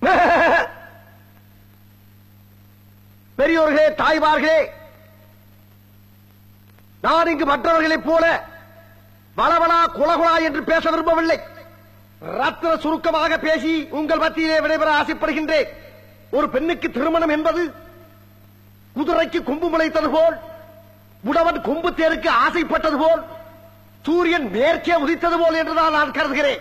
பெரியோர்களே தாய்மார்களே நான் இங்கு மற்றவர்களைப் போல வளவளா குலகுலா என்று பேச விரும்பவில்லை ரத்ன சுருக்கமாக பேசி உங்கள் மத்தியிலே விடைபெற ஆசைப்படுகின்றேன் ஒரு பெண்ணுக்கு திருமணம் என்பது குதிரைக்கு கொம்பு முளைத்தது போல் உடவன் கொம்பு தேருக்கு ஆசைப்பட்டது போல் சூரியன் மேற்கே உதித்தது போல் என்றுதான் நான் கருதுகிறேன்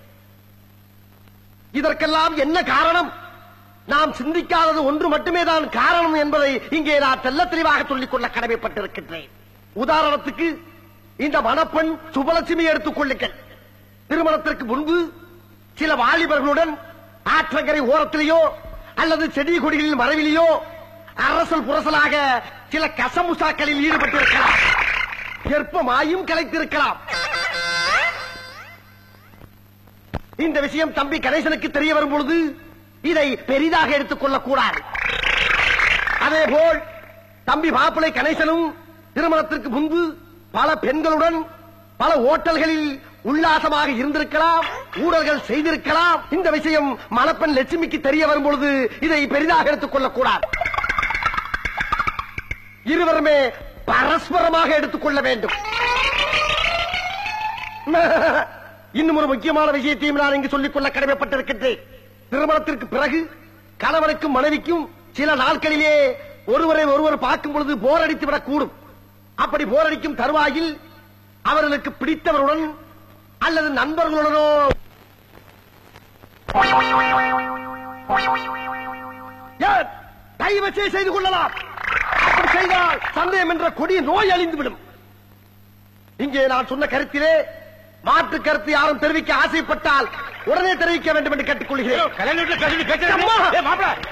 இதற்கெல்லாம் என்ன காரணம் நாம் சிந்திக்காதது ஒன்று மட்டுமே தான் காரணம் என்பதை இங்கே நான் தெல்ல தெளிவாக சொல்லிக் கொள்ள கடமைப்பட்டிருக்கின்றேன் உதாரணத்துக்கு இந்த மணப்பெண் சுபலட்சுமி எடுத்துக் கொள்ளுங்கள் திருமணத்திற்கு முன்பு சில வாலிபர்களுடன் ஆற்றங்கரை ஓரத்திலேயோ அல்லது செடி கொடிகளின் மறைவிலேயோ அரசல் புரசலாக சில கசமுசாக்களில் ஈடுபட்டிருக்கலாம் கெற்பமாயும் கலைத்திருக்கலாம் இந்த விஷயம் தம்பி கணேசனுக்கு தெரிய வரும் பொழுது இதை பெரிதாக எடுத்துக் கொள்ளக் கூடாது அதேபோல் தம்பி மாப்பிளை கணேசனும் திருமணத்திற்கு முன்பு பல பெண்களுடன் பல ஓட்டல்களில் உல்லாசமாக இருந்திருக்கலாம் ஊழல்கள் செய்திருக்கலாம் இந்த விஷயம் மணப்பெண் லட்சுமிக்கு தெரிய வரும் பொழுது இதை பெரிதாக எடுத்துக் கொள்ளக் கூடாது இருவருமே பரஸ்பரமாக எடுத்துக் கொள்ள வேண்டும் இன்னும் ஒரு முக்கியமான விஷயத்தையும் நான் இங்கு சொல்லிக் கொள்ள கடமைப்பட்டிருக்கின்றேன் திருமணத்திற்கு பிறகு கணவனுக்கும் மனைவிக்கும் சில நாட்களிலே ஒருவரை ஒருவர் பார்க்கும் பொழுது போரடித்து விடக்கூடும் அப்படி போரடிக்கும் தருவாயில் அவர்களுக்கு பிடித்தவருடன் அல்லது நண்பர்களுடனோ ஏன், கைவச்சே செய்து கொள்ளலாம் அப்படி செய்தால் சந்தேகம் என்ற கொடிய நோய் அழிந்துவிடும் இங்கே நான் சொன்ன கருத்திலே மாற்று கருத்து யாரும் தெரிவிக்க ஆசைப்பட்டால் உடனே தெரிவிக்க வேண்டும் என்று கேட்டுக்கொள்கிறேன் கல்யாண வீட்டுல பேசிட்டு பேசுறது அம்மா! ஏய், மாப்பிள